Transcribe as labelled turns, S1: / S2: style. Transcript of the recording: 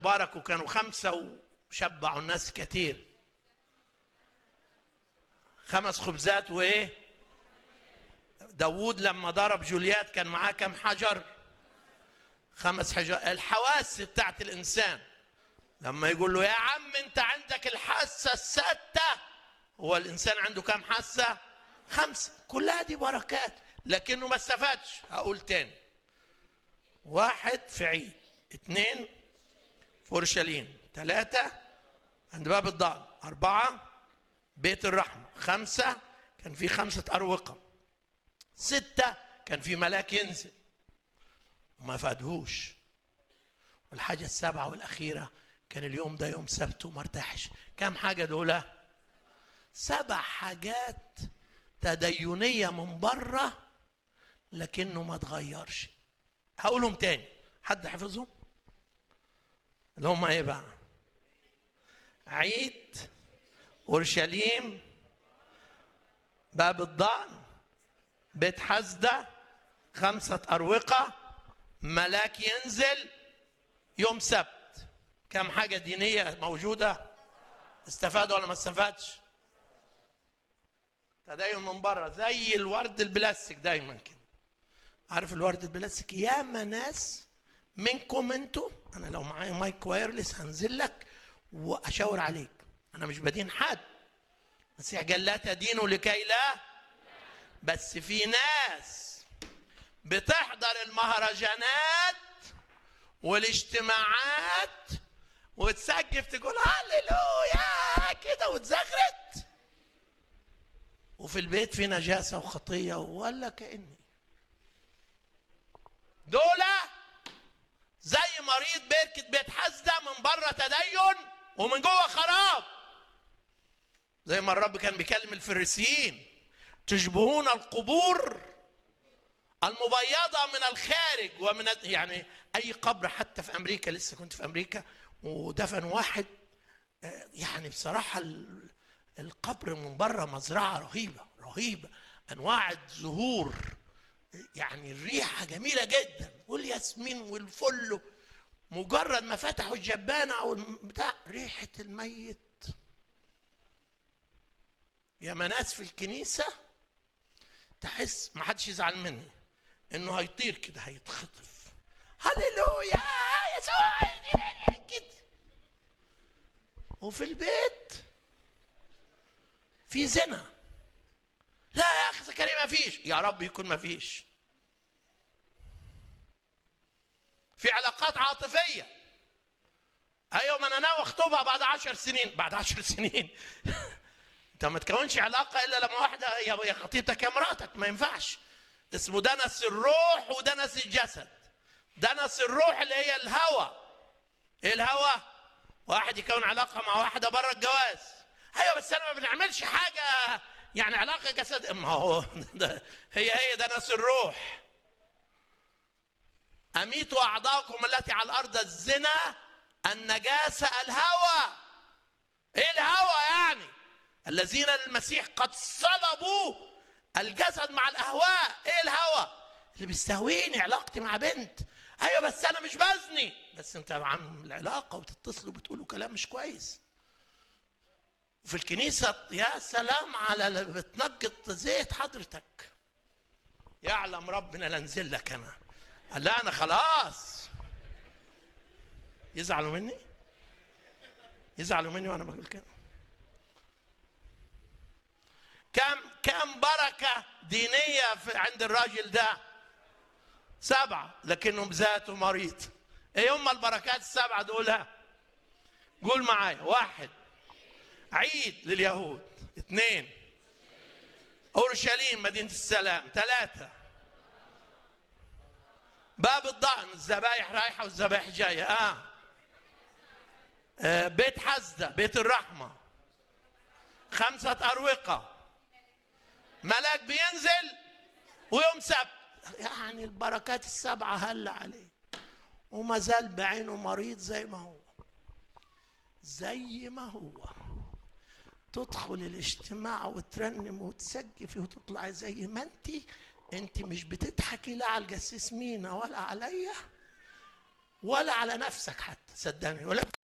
S1: باركوا كانوا خمسة وشبعوا الناس كتير خمس خبزات وايه داوود لما ضرب جوليات كان معاه كم حجر خمس حجر الحواس بتاعت الانسان لما يقول له يا عم انت عندك الحاسه السادسه هو الانسان عنده كم حاسه خمسه كلها دي بركات لكنه ما استفادش هقول تاني واحد في عيد اثنين في اورشليم ثلاثه عند باب الضال اربعه بيت الرحمه خمسه كان في خمسه اروقه سته كان في ملاك ينزل وما فادهوش والحاجه السابعه والاخيره كان اليوم ده يوم سبت وما ارتاحش كم حاجه دول سبع حاجات تدينيه من بره لكنه ما اتغيرش هقولهم تاني حد حفظهم اللي هم ايه بقى عيد اورشليم باب الضأن بيت حسدة خمسة أروقة ملاك ينزل يوم سبت كم حاجة دينية موجودة استفاد ولا ما استفادش تدين من بره زي الورد البلاستيك دايما كده عارف الورد البلاستيك ياما ناس منكم انتوا انا لو معايا مايك وايرلس هنزل لك واشاور عليك انا مش بدين حد بس قال لا تدينوا لكي لا بس في ناس بتحضر المهرجانات والاجتماعات وتسقف تقول هللويا كده وتزغرت وفي البيت في نجاسه وخطيه ولا كاني دول زي مريض بركة بيت حسدة من بره تدين ومن جوه خراب زي ما الرب كان بيكلم الفريسيين تشبهون القبور المبيضة من الخارج ومن يعني أي قبر حتى في أمريكا لسه كنت في أمريكا ودفن واحد يعني بصراحة القبر من بره مزرعة رهيبة رهيبة أنواع الزهور يعني الريحة جميلة جدا والياسمين والفل مجرد ما فتحوا الجبانة أو بتاع ريحة الميت يا ناس في الكنيسة تحس ما حدش يزعل مني انه هيطير كده هيتخطف هللويا يسوع كده وفي البيت في زنا لا يا اخي زكريا ما فيش يا رب يكون ما فيش في علاقات عاطفية أيوة ما أنا ناوي أخطبها بعد عشر سنين بعد عشر سنين أنت ما تكونش علاقة إلا لما واحدة يا خطيبتك يا مراتك ما ينفعش اسمه دنس الروح ودنس الجسد دنس الروح اللي هي الهوى إيه الهوى؟ واحد يكون علاقة مع واحدة بره الجواز أيوة بس أنا ما بنعملش حاجة يعني علاقة جسد ما هو هي هي دنس الروح أميتوا أعضاءكم التي على الأرض الزنا النجاسة الهوى إيه الهوى يعني الذين المسيح قد صلبوا الجسد مع الأهواء إيه الهوى اللي بيستهويني علاقتي مع بنت أيوة بس أنا مش بزني بس أنت عم العلاقة وتتصلوا بتقولوا كلام مش كويس في الكنيسة يا سلام على اللي بتنقط زيت حضرتك يعلم ربنا لانزل لك أنا قال لا انا خلاص يزعلوا مني يزعلوا مني وانا بقول كده كم كم بركه دينيه في عند الراجل ده سبعه لكنه بذاته مريض ايه هم البركات السبعه دول قول معايا واحد عيد لليهود اثنين اورشليم مدينه السلام ثلاثه باب الضأن الذبايح رايحة والذبايح جاية آه. آه بيت حزدة بيت الرحمة خمسة أروقة ملاك بينزل ويوم سبت يعني البركات السبعة هل عليه وما زال بعينه مريض زي ما هو زي ما هو تدخل الاجتماع وترنم وتسقفي وتطلعي زي ما انتي انت مش بتضحكي لا على الجسيس مينا ولا عليا ولا على نفسك حتى صدقني ولا